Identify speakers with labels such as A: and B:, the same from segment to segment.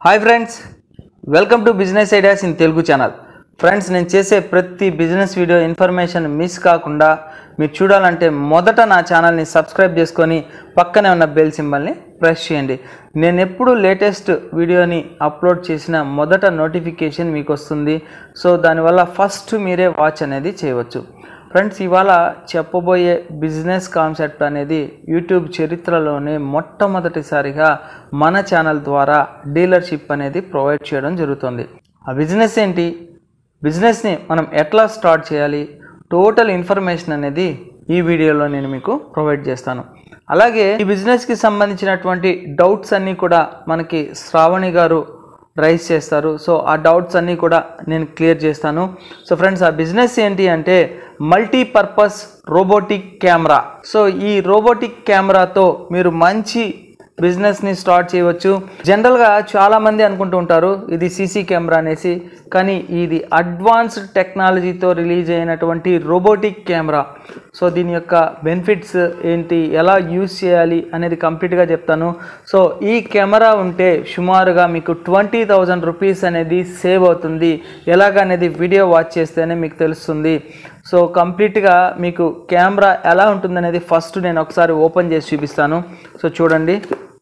A: hi friends welcome to business ideas in Telugu channel friends నేను చేసే ప్రతి బిజినెస్ వీడియో ఇన్ఫర్మేషన్ మిస్ కాకుండా మీరు చూడాలంటే మొదట నా ఛానల్ని సబ్స్క్రైబ్ చేసుకొని పక్కనే ఉన్న బెల్ సింబల్ని ప్రెస్ చేయండి నేను ఎప్పుడు లేటెస్ట్ వీడియోని అప్లోడ్ చేసిన మొదట నోటిఫికేషన్ మీకు వస్తుంది సో దానివల్ల ఫస్ట్ మీరే వాచ్ అనేది చేయవచ్చు ఫ్రెండ్స్ ఇవాళ చెప్పబోయే బిజినెస్ కాన్సెప్ట్ అనేది యూట్యూబ్ చరిత్రలోనే మొట్టమొదటిసారిగా మన ఛానల్ ద్వారా డీలర్షిప్ అనేది ప్రొవైడ్ చేయడం జరుగుతుంది ఆ బిజినెస్ ఏంటి బిజినెస్ని మనం ఎట్లా స్టార్ట్ చేయాలి టోటల్ ఇన్ఫర్మేషన్ అనేది ఈ వీడియోలో నేను మీకు ప్రొవైడ్ చేస్తాను అలాగే ఈ బిజినెస్కి సంబంధించినటువంటి డౌట్స్ అన్నీ కూడా మనకి శ్రావణి గారు రైస్ చేస్తారు సో ఆ డౌట్స్ అన్నీ కూడా నేను క్లియర్ చేస్తాను సో ఫ్రెండ్స్ ఆ బిజినెస్ ఏంటి అంటే మల్టీపర్పస్ రోబోటిక్ కెమెరా సో ఈ రోబోటిక్ కెమెరాతో మీరు మంచి బిజినెస్ని స్టార్ట్ చేయవచ్చు జనరల్గా చాలామంది అనుకుంటూ ఉంటారు ఇది సీసీ కెమెరా అనేసి కానీ ఇది అడ్వాన్స్డ్ టెక్నాలజీతో రిలీజ్ అయినటువంటి రోబోటిక్ కెమెరా సో దీని యొక్క బెనిఫిట్స్ ఏంటి ఎలా యూస్ చేయాలి అనేది కంప్లీట్గా చెప్తాను సో ఈ కెమెరా ఉంటే సుమారుగా మీకు ట్వంటీ థౌజండ్ రూపీస్ అనేది సేవ్ అవుతుంది ఎలాగనేది వీడియో వాచ్ చేస్తేనే మీకు తెలుస్తుంది సో కంప్లీట్గా మీకు కెమెరా ఎలా ఉంటుందనేది ఫస్ట్ నేను ఒకసారి ఓపెన్ చేసి చూపిస్తాను సో చూడండి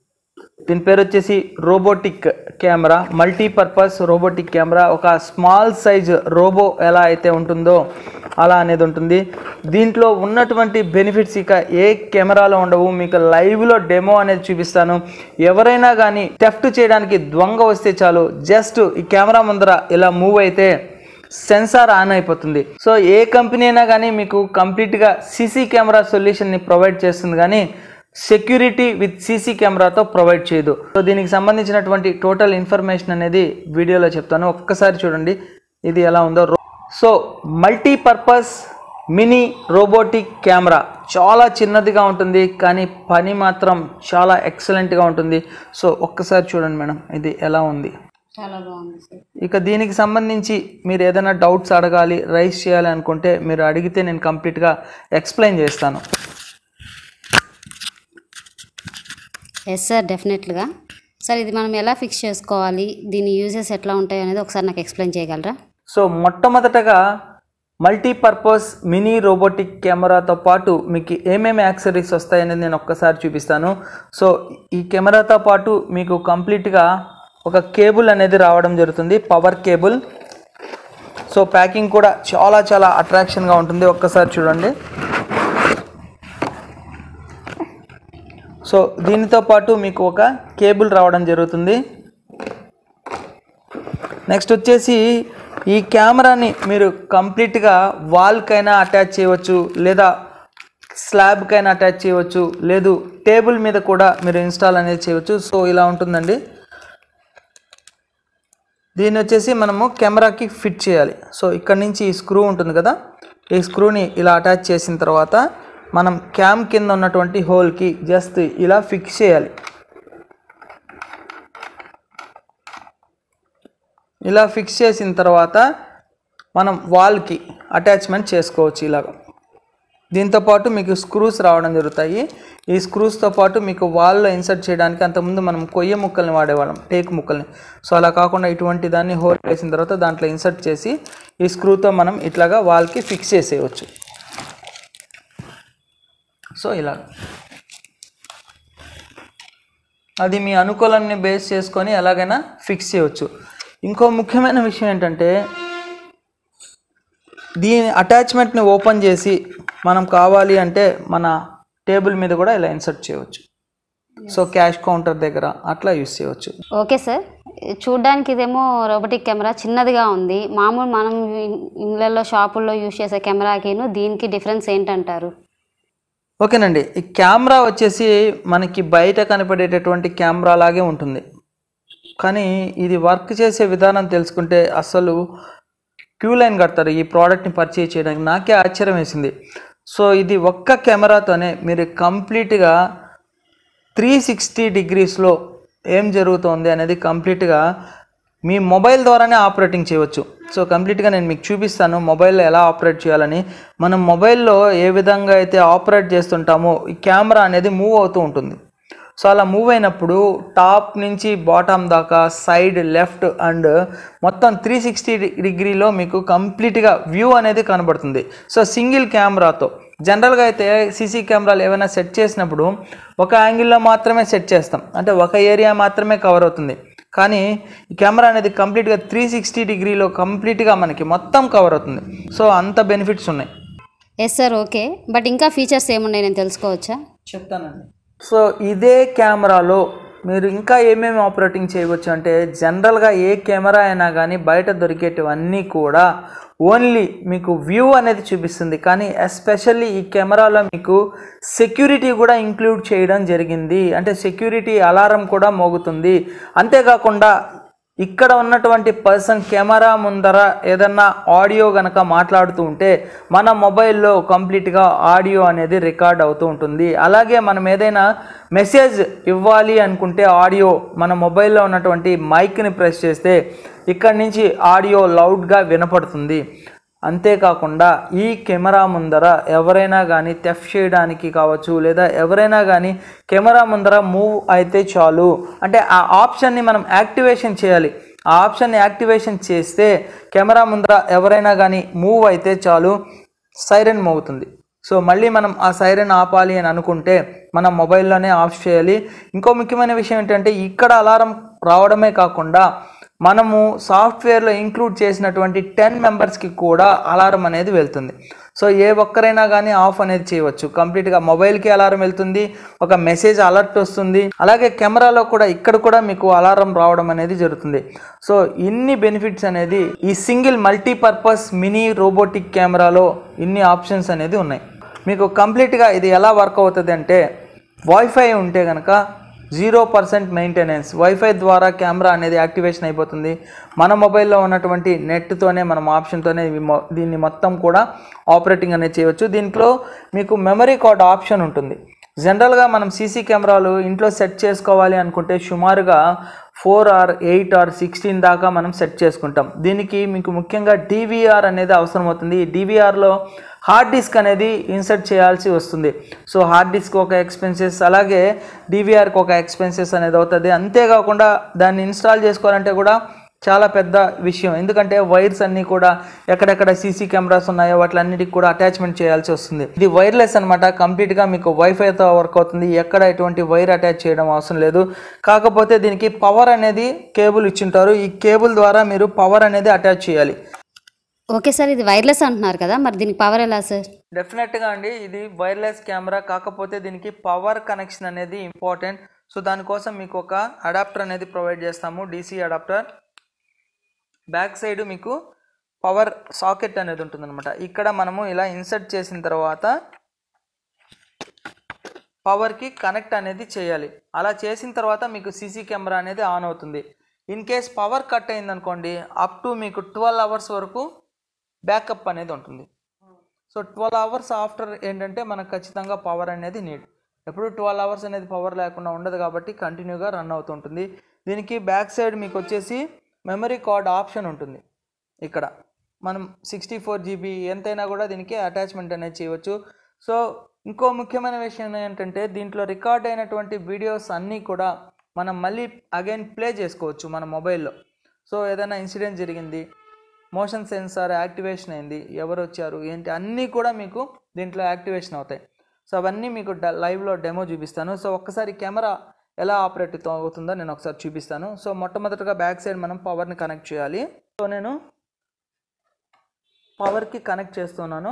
A: దీని పేరు వచ్చేసి robotic camera multipurpose robotic camera ఒక స్మాల్ సైజ్ రోబో ఎలా అయితే ఉంటుందో అలా అనేది ఉంటుంది దీంట్లో ఉన్నటువంటి బెనిఫిట్స్ ఇక ఏ కెమెరాలో ఉండవు మీకు లైవ్లో డెమో అనేది చూపిస్తాను ఎవరైనా కానీ టెఫ్ట్ చేయడానికి దొంగ వస్తే చాలు జస్ట్ ఈ కెమెరా ముందర ఇలా మూవ్ అయితే సెన్సార్ ఆన్ అయిపోతుంది సో ఏ కంపెనీ అయినా కానీ మీకు కంప్లీట్గా సీసీ కెమెరా సొల్యూషన్ని ప్రొవైడ్ చేస్తుంది కానీ సెక్యూరిటీ విత్ సీసీ కెమెరాతో ప్రొవైడ్ చేయదు సో దీనికి సంబంధించినటువంటి టోటల్ ఇన్ఫర్మేషన్ అనేది వీడియోలో చెప్తాను ఒక్కసారి చూడండి ఇది ఎలా ఉందో రో- so multipurpose mini robotic camera చాలా చిన్నదిగా ఉంటుంది కానీ పని మాత్రం చాలా ఎక్సలెంట్గా ఉంటుంది సో ఒక్కసారి చూడండి మేడం ఇది ఎలా ఉంది
B: చాలా బాగుంది సార్
A: ఇక దీనికి సంబంధించి మీరు ఏదైనా డౌట్స్ అడగాలి రైస్ చేయాలి అనుకుంటే మీరు అడిగితే నేను కంప్లీట్గా ఎక్స్ప్లెయిన్ చేస్తాను
B: ఎస్ సార్ డెఫినెట్గా సార్ ఇది మనం ఎలా ఫిక్స్ చేసుకోవాలి దీని యూజెస్ ఎట్లా ఉంటాయి అనేది ఒకసారి నాకు ఎక్స్ప్లెయిన్ చేయగలరా
A: సో మొట్టమొదటగా మల్టీపర్పస్ మినీ రోబోటిక్ కెమెరాతో పాటు మీకు ఏమేమి యాక్సరీస్ వస్తాయనేది నేను ఒక్కసారి చూపిస్తాను సో ఈ కెమెరాతో పాటు మీకు కంప్లీట్గా ఒక కేబుల్ అనేది రావడం జరుగుతుంది పవర్ కేబుల్ సో ప్యాకింగ్ కూడా చాలా చాలా అట్రాక్షన్గా ఉంటుంది ఒక్కసారి చూడండి సో దీనితో పాటు మీకు ఒక కేబుల్ రావడం జరుగుతుంది నెక్స్ట్ వచ్చేసి ఈ కెమెరాని మీరు కంప్లీట్గా వాల్కైనా అటాచ్ చేయవచ్చు లేదా స్లాబ్కైనా అటాచ్ చేయవచ్చు లేదు టేబుల్ మీద కూడా మీరు ఇన్స్టాల్ అనేది చేయవచ్చు సో ఇలా ఉంటుందండి దీన్ని వచ్చేసి మనము కెమెరాకి ఫిట్ చేయాలి సో ఇక్కడ నుంచి ఈ స్క్రూ ఉంటుంది కదా ఈ స్క్రూని ఇలా అటాచ్ చేసిన తర్వాత మనం క్యామ్ కింద ఉన్నటువంటి హోల్కి జస్ట్ ఇలా ఫిక్స్ చేయాలి ఇలా ఫిక్స్ చేసిన తర్వాత మనం వాల్కి అటాచ్మెంట్ చేసుకోవచ్చు ఇలాగ దీంతో పాటు మీకు స్క్రూస్ రావడం జరుగుతాయి ఈ స్క్రూస్తో పాటు మీకు వాల్లో ఇన్సర్ట్ చేయడానికి అంతకుముందు మనం కొయ్య ముక్కల్ని వాడేవాళ్ళం టేక్ ముక్కల్ని సో అలా కాకుండా ఇటువంటి దాన్ని హోల్ వేసిన తర్వాత దాంట్లో ఇన్సర్ట్ చేసి ఈ స్క్రూతో మనం ఇట్లాగా వాల్కి ఫిక్స్ చేసేయవచ్చు సో ఇలా అది మీ అనుకూలాన్ని బేస్ చేసుకొని ఎలాగైనా ఫిక్స్ చేయవచ్చు ఇంకో ముఖ్యమైన విషయం ఏంటంటే దీని అటాచ్మెంట్ని ఓపెన్ చేసి మనం కావాలి అంటే మన టేబుల్ మీద కూడా ఇలా ఇన్సర్ట్ చేయవచ్చు సో క్యాష్ కౌంటర్ దగ్గర అట్లా యూస్ చేయవచ్చు
B: ఓకే సార్ చూడ్డానికి ఇదేమో రోబోటిక్ కెమెరా చిన్నదిగా ఉంది మామూలు మనం ఇ- ఇళ్ళల్లో షాపుల్లో యూజ్ చేసే కెమెరాకిను దీనికి డిఫరెన్స్ ఏంటంటారు
A: ఓకేనండి ఈ కెమెరా వచ్చేసి మనకి బయట కనపడేటటువంటి కెమెరా లాగే ఉంటుంది కానీ ఇది వర్క్ చేసే విధానం తెలుసుకుంటే అసలు క్యూ లైన్ కడతారు ఈ ప్రోడక్ట్ని పర్చేజ్ చేయడానికి నాకే ఆశ్చర్యం వేసింది సో ఇది ఒక్క కెమెరాతోనే మీరు కంప్లీట్గా త్రీ సిక్స్టీ డిగ్రీస్లో ఏం జరుగుతోంది అనేది కంప్లీట్గా మీ మొబైల్ ద్వారానే ఆపరేటింగ్ చేయవచ్చు సో కంప్లీట్గా నేను మీకు చూపిస్తాను మొబైల్లో ఎలా ఆపరేట్ చేయాలని మనం మొబైల్లో ఏ విధంగా అయితే ఆపరేట్ చేస్తుంటామో ఈ కెమెరా అనేది మూవ్ అవుతూ ఉంటుంది సో అలా మూవ్ అయినప్పుడు టాప్ నుంచి బాటమ్ దాకా సైడ్ లెఫ్ట్ అండ్ మొత్తం త్రీ సిక్స్టీ డిగ్రీలో మీకు కంప్లీట్గా వ్యూ అనేది కనబడుతుంది సో సింగిల్ కెమెరాతో జనరల్గా అయితే సీసీ కెమెరాలు ఏమైనా సెట్ చేసినప్పుడు ఒక యాంగిల్లో మాత్రమే సెట్ చేస్తాం అంటే ఒక ఏరియా మాత్రమే కవర్ అవుతుంది కానీ ఈ కెమెరా అనేది కంప్లీట్గా త్రీ సిక్స్టీ డిగ్రీలో కంప్లీట్గా మనకి మొత్తం కవర్ అవుతుంది సో అంత బెనిఫిట్స్ ఉన్నాయి
B: ఎస్ సార్ ఓకే బట్ ఇంకా ఫీచర్స్ ఏమున్నాయి నేను తెలుసుకోవచ్చా
A: చెప్తానండి సో ఇదే కెమెరాలో మీరు ఇంకా ఏమేమి ఆపరేటింగ్ చేయవచ్చు అంటే జనరల్గా ఏ కెమెరా అయినా కానీ బయట దొరికేటివన్నీ కూడా ఓన్లీ మీకు వ్యూ అనేది చూపిస్తుంది కానీ ఎస్పెషల్లీ ఈ కెమెరాలో మీకు సెక్యూరిటీ కూడా ఇంక్లూడ్ చేయడం జరిగింది అంటే సెక్యూరిటీ అలారం కూడా మోగుతుంది అంతేకాకుండా ఇక్కడ ఉన్నటువంటి పర్సన్ కెమెరా ముందర ఏదన్నా ఆడియో గనక మాట్లాడుతూ ఉంటే మన మొబైల్లో కంప్లీట్గా ఆడియో అనేది రికార్డ్ అవుతూ ఉంటుంది అలాగే మనం ఏదైనా మెసేజ్ ఇవ్వాలి అనుకుంటే ఆడియో మన మొబైల్లో ఉన్నటువంటి మైక్ని ప్రెస్ చేస్తే ఇక్కడి నుంచి ఆడియో లౌడ్గా వినపడుతుంది అంతేకాకుండా ఈ కెమెరా ముందర ఎవరైనా కానీ తెఫ్ చేయడానికి కావచ్చు లేదా ఎవరైనా కానీ కెమెరా ముందర మూవ్ అయితే చాలు అంటే ఆ ఆప్షన్ని మనం యాక్టివేషన్ చేయాలి ఆ ఆప్షన్ని యాక్టివేషన్ చేస్తే కెమెరా ముందర ఎవరైనా కానీ మూవ్ అయితే చాలు సైరన్ మోగుతుంది సో మళ్ళీ మనం ఆ సైరన్ ఆపాలి అని అనుకుంటే మన మొబైల్లోనే ఆఫ్ చేయాలి ఇంకో ముఖ్యమైన విషయం ఏంటంటే ఇక్కడ అలారం రావడమే కాకుండా మనము సాఫ్ట్వేర్లో ఇంక్లూడ్ చేసినటువంటి టెన్ మెంబర్స్కి కూడా అలారం అనేది వెళ్తుంది సో ఏ ఒక్కరైనా కానీ ఆఫ్ అనేది చేయవచ్చు కంప్లీట్గా మొబైల్కి అలారం వెళ్తుంది ఒక మెసేజ్ అలర్ట్ వస్తుంది అలాగే కెమెరాలో కూడా ఇక్కడ కూడా మీకు అలారం రావడం అనేది జరుగుతుంది సో ఇన్ని బెనిఫిట్స్ అనేది ఈ సింగిల్ మల్టీపర్పస్ మినీ రోబోటిక్ కెమెరాలో ఇన్ని ఆప్షన్స్ అనేది ఉన్నాయి మీకు కంప్లీట్గా ఇది ఎలా వర్క్ అవుతుంది అంటే వైఫై ఉంటే కనుక జీరో పర్సెంట్ మెయింటెనెన్స్ వైఫై ద్వారా కెమెరా అనేది యాక్టివేషన్ అయిపోతుంది మన మొబైల్లో ఉన్నటువంటి నెట్తోనే మనం ఆప్షన్తోనే ఇవి మొ- దీన్ని మొత్తం కూడా ఆపరేటింగ్ అనేది చేయవచ్చు దీంట్లో మీకు మెమరీ కార్డ్ ఆప్షన్ ఉంటుంది జనరల్గా మనం సీసీ కెమెరాలు ఇంట్లో సెట్ చేసుకోవాలి అనుకుంటే సుమారుగా four or eight or sixteen దాకా మనం సెట్ చేసుకుంటాం దీనికి మీకు ముఖ్యంగా డివిఆర్ అనేది అవసరం అవుతుంది ఈ డివిఆర్లో హార్డ్ డిస్క్ అనేది ఇన్సర్ట్ చేయాల్సి వస్తుంది సో హార్డ్ డిస్క్ ఒక ఎక్స్పెన్సెస్ అలాగే డివిఆర్కి ఒక ఎక్స్పెన్సెస్ అనేది అవుతుంది అంతేకాకుండా దాన్ని ఇన్స్టాల్ చేసుకోవాలంటే కూడా చాలా పెద్ద విషయం ఎందుకంటే వైర్స్ అన్నీ కూడా ఎక్కడెక్కడ సీసీ కెమెరాస్ ఉన్నాయో వాటిలన్నిటికి కూడా అటాచ్మెంట్ చేయాల్సి వస్తుంది ఇది వైర్లెస్ అనమాట కంప్లీట్గా మీకు వైఫైతో వర్క్ అవుతుంది ఎక్కడ ఎటువంటి వైర్ అటాచ్ చేయడం అవసరం లేదు కాకపోతే దీనికి పవర్ అనేది కేబుల్ ఇచ్చింటారు ఈ కేబుల్ ద్వారా మీరు పవర్ అనేది అటాచ్ చేయాలి
B: ఓకే సార్ ఇది వైర్లెస్ అంటున్నారు కదా మరి దీనికి పవర్ ఎలా సార్
A: డెఫినెట్గా అండి ఇది వైర్లెస్ కెమెరా కాకపోతే దీనికి పవర్ కనెక్షన్ అనేది ఇంపార్టెంట్ సో దానికోసం మీకు ఒక అడాప్టర్ అనేది ప్రొవైడ్ చేస్తాము డీసీ అడాప్టర్ బ్యాక్ సైడ్ మీకు పవర్ సాకెట్ అనేది ఉంటుందన్నమాట ఇక్కడ మనము ఇలా ఇన్సర్ట్ చేసిన తర్వాత పవర్కి కనెక్ట్ అనేది చేయాలి అలా చేసిన తర్వాత మీకు సీసీ కెమెరా అనేది ఆన్ అవుతుంది ఇన్ కేస్ పవర్ కట్ అయిందనుకోండి అప్ టు మీకు ట్వెల్వ్ అవర్స్ వరకు బ్యాకప్ అనేది ఉంటుంది సో ట్వెల్వ్ అవర్స్ ఆఫ్టర్ ఏంటంటే మనకు ఖచ్చితంగా పవర్ అనేది నీడ్ ఎప్పుడు ట్వెల్వ్ అవర్స్ అనేది పవర్ లేకుండా ఉండదు కాబట్టి కంటిన్యూగా రన్ అవుతుంటుంది దీనికి బ్యాక్ సైడ్ మీకు వచ్చేసి మెమరీ కార్డ్ ఆప్షన్ ఉంటుంది ఇక్కడ మనం సిక్స్టీ ఫోర్ జీబీ ఎంతైనా కూడా దీనికి అటాచ్మెంట్ అనేది చేయవచ్చు సో ఇంకో ముఖ్యమైన విషయం ఏంటంటే దీంట్లో రికార్డ్ అయినటువంటి వీడియోస్ అన్నీ కూడా మనం మళ్ళీ అగైన్ ప్లే చేసుకోవచ్చు మన మొబైల్లో సో ఏదైనా ఇన్సిడెంట్ జరిగింది మోషన్ సెన్సార్ యాక్టివేషన్ అయింది ఎవరు వచ్చారు ఏంటి అన్నీ కూడా మీకు దీంట్లో యాక్టివేషన్ అవుతాయి సో అవన్నీ మీకు డ- లైవ్లో డెమో చూపిస్తాను సో ఒక్కసారి కెమెరా ఎలా ఆపరేట్ అవుతుందో నేను ఒకసారి చూపిస్తాను సో మొట్టమొదటిగా బ్యాక్ సైడ్ మనం పవర్ని కనెక్ట్ చేయాలి సో నేను పవర్కి కనెక్ట్ చేస్తున్నాను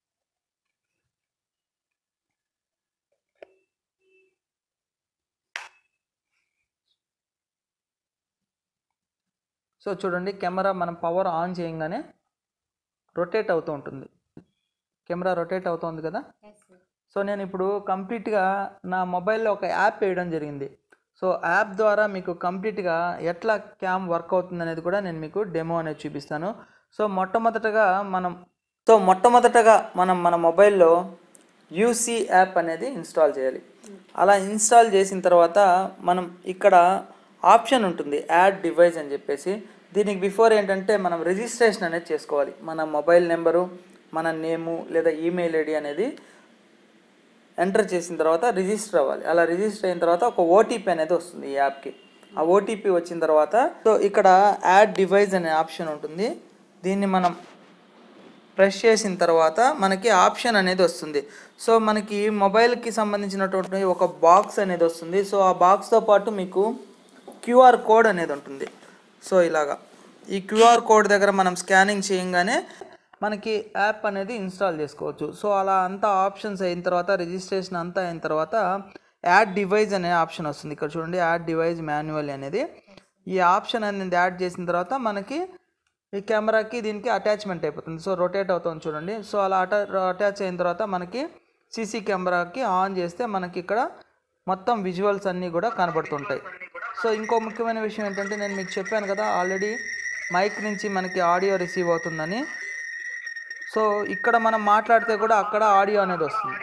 A: సో చూడండి కెమెరా మనం పవర్ ఆన్ చేయగానే రొటేట్ అవుతూ ఉంటుంది కెమెరా రొటేట్ అవుతుంది కదా సో నేను ఇప్పుడు కంప్లీట్గా నా మొబైల్లో ఒక యాప్ వేయడం జరిగింది సో యాప్ ద్వారా మీకు కంప్లీట్గా ఎట్లా క్యామ్ వర్క్ అవుతుంది అనేది కూడా నేను మీకు డెమో అనేది చూపిస్తాను సో మొట్టమొదటగా మనం సో మొట్టమొదటగా మనం మన మొబైల్లో యూసీ యాప్ అనేది ఇన్స్టాల్ చేయాలి అలా ఇన్స్టాల్ చేసిన తర్వాత మనం ఇక్కడ ఆప్షన్ ఉంటుంది యాడ్ డివైస్ అని చెప్పేసి దీనికి బిఫోర్ ఏంటంటే మనం రిజిస్ట్రేషన్ అనేది చేసుకోవాలి మన మొబైల్ నెంబరు మన నేము లేదా ఈమెయిల్ ఐడి అనేది ఎంటర్ చేసిన తర్వాత రిజిస్టర్ అవ్వాలి అలా రిజిస్టర్ అయిన తర్వాత ఒక ఓటీపీ అనేది వస్తుంది ఈ యాప్కి ఆ ఓటీపీ వచ్చిన తర్వాత సో ఇక్కడ యాడ్ డివైస్ అనే ఆప్షన్ ఉంటుంది దీన్ని మనం ప్రెస్ చేసిన తర్వాత మనకి ఆప్షన్ అనేది వస్తుంది సో మనకి మొబైల్కి సంబంధించినటువంటి ఒక బాక్స్ అనేది వస్తుంది సో ఆ బాక్స్తో పాటు మీకు క్యూఆర్ కోడ్ అనేది ఉంటుంది సో ఇలాగా ఈ క్యూఆర్ కోడ్ దగ్గర మనం స్కానింగ్ చేయగానే మనకి యాప్ అనేది ఇన్స్టాల్ చేసుకోవచ్చు సో అలా అంతా ఆప్షన్స్ అయిన తర్వాత రిజిస్ట్రేషన్ అంతా అయిన తర్వాత యాడ్ డివైస్ అనే ఆప్షన్ వస్తుంది ఇక్కడ చూడండి యాడ్ డివైస్ మాన్యువల్ అనేది ఈ ఆప్షన్ అనేది యాడ్ చేసిన తర్వాత మనకి ఈ కెమెరాకి దీనికి అటాచ్మెంట్ అయిపోతుంది సో రొటేట్ అవుతుంది చూడండి సో అలా అటా అటాచ్ అయిన తర్వాత మనకి సీసీ కెమెరాకి ఆన్ చేస్తే మనకి ఇక్కడ మొత్తం విజువల్స్ అన్నీ కూడా కనబడుతుంటాయి సో ఇంకో ముఖ్యమైన విషయం ఏంటంటే నేను మీకు చెప్పాను కదా ఆల్రెడీ మైక్ నుంచి మనకి ఆడియో రిసీవ్ అవుతుందని సో ఇక్కడ మనం మాట్లాడితే కూడా అక్కడ ఆడియో అనేది వస్తుంది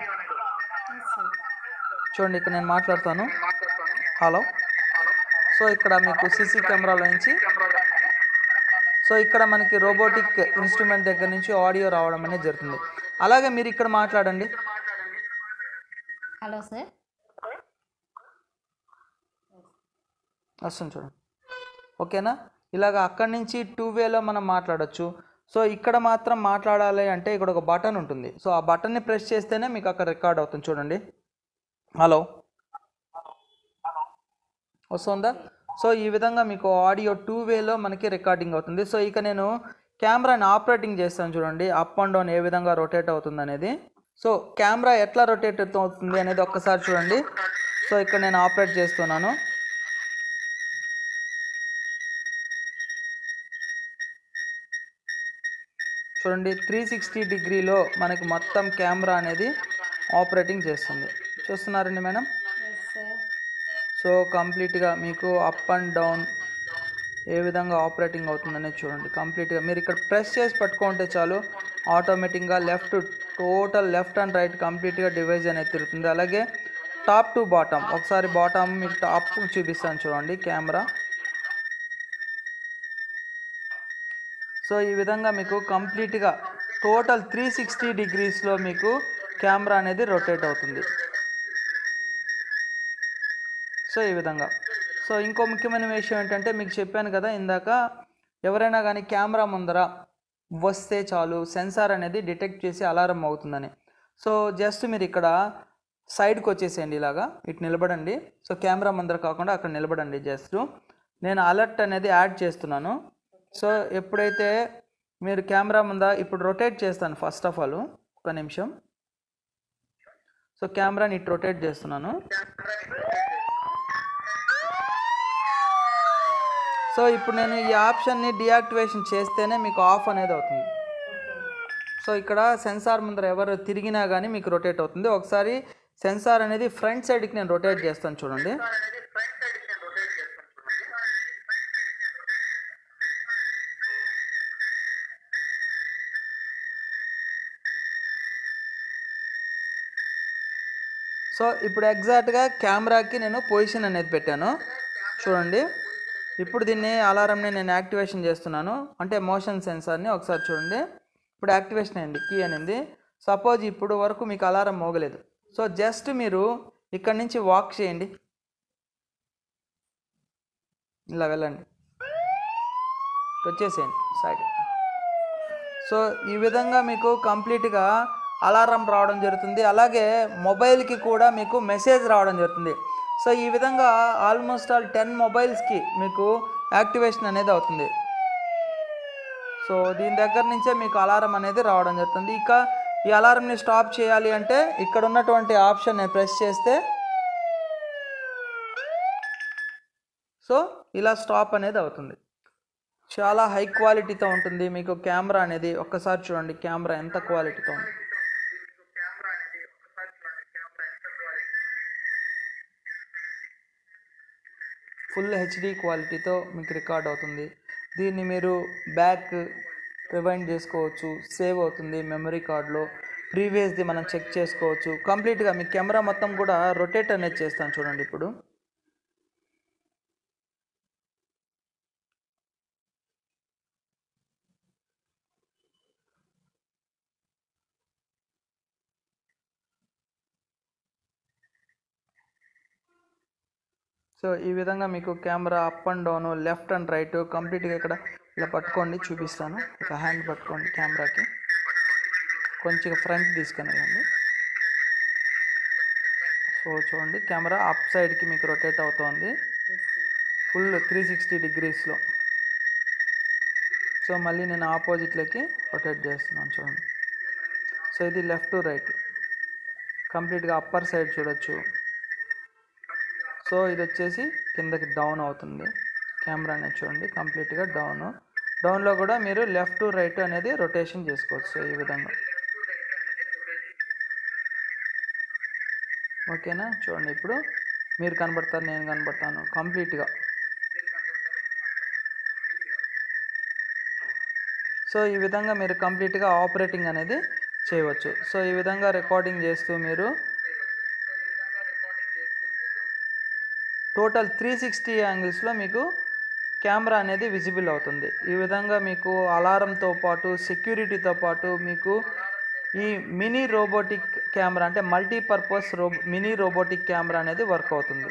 A: చూడండి ఇక్కడ నేను మాట్లాడతాను హలో సో ఇక్కడ మీకు సీసీ కెమెరాలో నుంచి సో ఇక్కడ మనకి రోబోటిక్ ఇన్స్ట్రుమెంట్ దగ్గర నుంచి ఆడియో రావడం అనేది జరుగుతుంది అలాగే మీరు ఇక్కడ మాట్లాడండి
B: హలో సార్
A: వస్తుంది చూడండి ఓకేనా ఇలాగ అక్కడి నుంచి టూ వేలో మనం మాట్లాడొచ్చు సో ఇక్కడ మాత్రం మాట్లాడాలి అంటే ఇక్కడ ఒక బటన్ ఉంటుంది సో ఆ బటన్ని ప్రెస్ చేస్తేనే మీకు అక్కడ రికార్డ్ అవుతుంది చూడండి హలో వస్తుందా సో ఈ విధంగా మీకు ఆడియో టూ వేలో మనకి రికార్డింగ్ అవుతుంది సో ఇక నేను కెమెరాని ఆపరేటింగ్ చేస్తాను చూడండి అప్ అండ్ డౌన్ ఏ విధంగా రొటేట్ అవుతుంది అనేది సో కెమెరా ఎట్లా రొటేట్ అవుతుంది అనేది ఒక్కసారి చూడండి సో ఇక్కడ నేను ఆపరేట్ చేస్తున్నాను చూడండి త్రీ సిక్స్టీ డిగ్రీలో మనకి మొత్తం కెమెరా అనేది ఆపరేటింగ్ చేస్తుంది చూస్తున్నారండి మేడం సో కంప్లీట్గా మీకు అప్ అండ్ డౌన్ ఏ విధంగా ఆపరేటింగ్ అవుతుందనేది చూడండి కంప్లీట్గా మీరు ఇక్కడ ప్రెస్ చేసి పట్టుకుంటే చాలు ఆటోమేటిక్గా left total left and right కంప్లీట్గా డివైజ్ అనేది తిరుగుతుంది అలాగే టాప్ టు బాటమ్ ఒకసారి బాటమ్ మీకు టాప్ చూపిస్తాను చూడండి కెమెరా సో ఈ విధంగా మీకు కంప్లీట్గా టోటల్ త్రీ సిక్స్టీ డిగ్రీస్లో మీకు కెమెరా అనేది రొటేట్ అవుతుంది సో ఈ విధంగా సో ఇంకో ముఖ్యమైన విషయం ఏంటంటే మీకు చెప్పాను కదా ఇందాక ఎవరైనా కానీ కెమెరా ముందర వస్తే చాలు సెన్సార్ అనేది డిటెక్ట్ చేసి అలారం అవుతుందని సో జస్ట్ మీరు ఇక్కడ సైడ్కి వచ్చేసేయండి ఇలాగా ఇటు నిలబడండి సో కెమెరా ముందర కాకుండా అక్కడ నిలబడండి జస్ట్ నేను అలర్ట్ అనేది యాడ్ చేస్తున్నాను సో ఎప్పుడైతే మీరు కెమెరా ముంద ఇప్పుడు రొటేట్ చేస్తాను ఫస్ట్ ఆఫ్ ఆల్ ఒక నిమిషం సో కెమెరాని ఇటు రొటేట్ చేస్తున్నాను సో ఇప్పుడు నేను ఈ ఆప్షన్ని డియాక్టివేషన్ చేస్తేనే మీకు ఆఫ్ అనేది అవుతుంది సో ఇక్కడ సెన్సార్ ముందర ఎవరు తిరిగినా కానీ మీకు రొటేట్ అవుతుంది ఒకసారి సెన్సార్ అనేది ఫ్రంట్ సైడ్కి నేను రొటేట్ చేస్తాను చూడండి సో ఇప్పుడు ఎగ్జాక్ట్గా కెమెరాకి నేను పొజిషన్ అనేది పెట్టాను చూడండి ఇప్పుడు దీన్ని అలారంని నేను యాక్టివేషన్ చేస్తున్నాను అంటే మోషన్ సెన్సార్ని ఒకసారి చూడండి ఇప్పుడు యాక్టివేషన్ అయింది కీ అనేది సపోజ్ ఇప్పుడు వరకు మీకు అలారం మోగలేదు సో జస్ట్ మీరు ఇక్కడి నుంచి వాక్ చేయండి ఇలా వెళ్ళండి వచ్చేసేయండి సైడ్ సో ఈ విధంగా మీకు కంప్లీట్గా అలారం రావడం జరుగుతుంది అలాగే మొబైల్కి కూడా మీకు మెసేజ్ రావడం జరుగుతుంది సో ఈ విధంగా ఆల్మోస్ట్ ఆల్ టెన్ మొబైల్స్కి మీకు యాక్టివేషన్ అనేది అవుతుంది సో దీని దగ్గర నుంచే మీకు అలారం అనేది రావడం జరుగుతుంది ఇక ఈ అలారంని స్టాప్ చేయాలి అంటే ఇక్కడ ఉన్నటువంటి ఆప్షన్ నేను ప్రెస్ చేస్తే సో ఇలా స్టాప్ అనేది అవుతుంది చాలా హై క్వాలిటీతో ఉంటుంది మీకు కెమెరా అనేది ఒక్కసారి చూడండి కెమెరా ఎంత క్వాలిటీతో ఉంది ఫుల్ హెచ్డి క్వాలిటీతో మీకు రికార్డ్ అవుతుంది దీన్ని మీరు బ్యాక్ రివైండ్ చేసుకోవచ్చు సేవ్ అవుతుంది మెమరీ కార్డ్లో ప్రీవియస్ది మనం చెక్ చేసుకోవచ్చు కంప్లీట్గా మీ కెమెరా మొత్తం కూడా రొటేట్ అనేది చేస్తాను చూడండి ఇప్పుడు సో ఈ విధంగా మీకు camera up and down left and right కంప్లీట్గా ఇక్కడ ఇలా పట్టుకోండి చూపిస్తాను ఒక హ్యాండ్ పట్టుకోండి కెమెరాకి కొంచెం ఫ్రంట్ తీసుకొని వెళ్ళండి సో చూడండి కెమెరా అప్ సైడ్కి మీకు రొటేట్ అవుతోంది ఫుల్ త్రీ సిక్స్టీ డిగ్రీస్లో సో మళ్ళీ నేను ఆపోజిట్లోకి రొటేట్ చేస్తున్నాను చూడండి సో ఇది లెఫ్ట్ టు రైట్ కంప్లీట్గా అప్పర్ సైడ్ చూడొచ్చు సో ఇది వచ్చేసి కిందకి డౌన్ అవుతుంది కెమెరా అనేది చూడండి కంప్లీట్గా డౌన్ డౌన్లో కూడా మీరు లెఫ్ట్ టు రైట్ అనేది రొటేషన్ చేసుకోవచ్చు సో ఈ విధంగా ఓకేనా చూడండి ఇప్పుడు మీరు కనబడతారు నేను కనబడతాను కంప్లీట్గా సో ఈ విధంగా మీరు కంప్లీట్గా ఆపరేటింగ్ అనేది చేయవచ్చు సో ఈ విధంగా రికార్డింగ్ చేస్తూ మీరు టోటల్ త్రీ సిక్స్టీ యాంగిల్స్లో మీకు కెమెరా అనేది విజిబుల్ అవుతుంది ఈ విధంగా మీకు అలారంతో పాటు సెక్యూరిటీతో పాటు మీకు ఈ మినీ రోబోటిక్ కెమెరా అంటే మల్టీపర్పస్ రో మినీ రోబోటిక్ కెమెరా అనేది వర్క్ అవుతుంది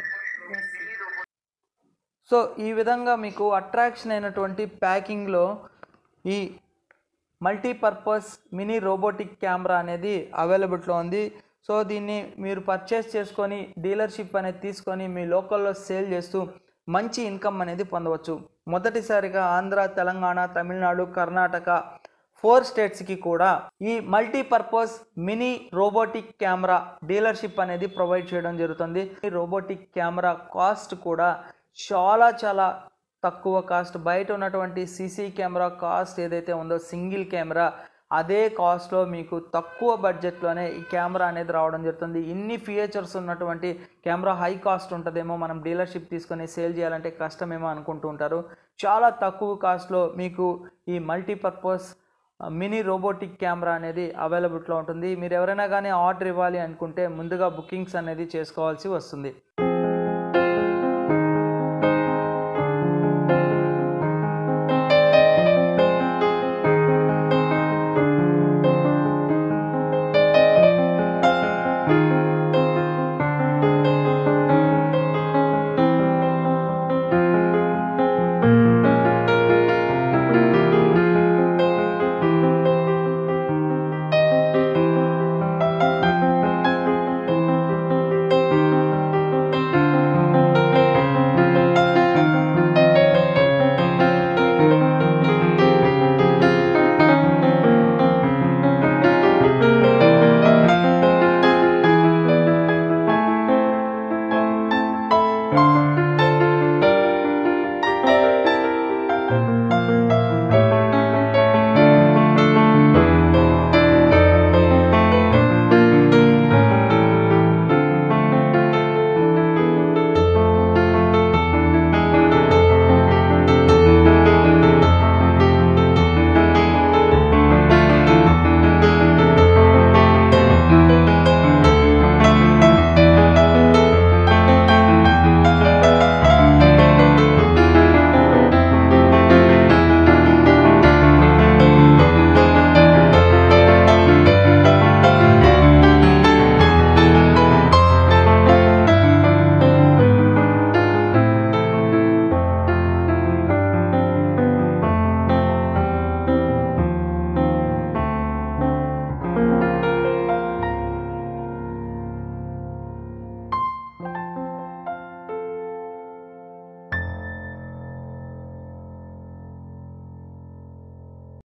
A: సో ఈ విధంగా మీకు అట్రాక్షన్ అయినటువంటి ప్యాకింగ్లో ఈ మల్టీపర్పస్ మినీ రోబోటిక్ కెమెరా అనేది అవైలబుల్లో ఉంది సో దీన్ని మీరు పర్చేస్ చేసుకొని డీలర్షిప్ అనేది తీసుకొని మీ లోకల్లో సేల్ చేస్తూ మంచి ఇన్కమ్ అనేది పొందవచ్చు మొదటిసారిగా ఆంధ్ర తెలంగాణ తమిళనాడు కర్ణాటక ఫోర్ స్టేట్స్కి కూడా ఈ multipurpose mini robotic camera dealership అనేది ప్రొవైడ్ చేయడం జరుగుతుంది ఈ రోబోటిక్ కెమెరా కాస్ట్ కూడా చాలా చాలా తక్కువ కాస్ట్ బయట ఉన్నటువంటి సీసీ కెమెరా కాస్ట్ ఏదైతే ఉందో సింగిల్ కెమెరా అదే కాస్ట్లో మీకు తక్కువ బడ్జెట్లోనే ఈ కెమెరా అనేది రావడం జరుగుతుంది ఇన్ని ఫీచర్స్ ఉన్నటువంటి కెమెరా హై కాస్ట్ ఉంటుందేమో మనం డీలర్షిప్ తీసుకొని సేల్ చేయాలంటే కష్టమేమో అనుకుంటూ ఉంటారు చాలా తక్కువ కాస్ట్లో మీకు ఈ మల్టీపర్పస్ మినీ రోబోటిక్ కెమెరా అనేది అవైలబుల్లో ఉంటుంది మీరు ఎవరైనా కానీ ఆర్డర్ ఇవ్వాలి అనుకుంటే ముందుగా బుకింగ్స్ అనేది చేసుకోవాల్సి వస్తుంది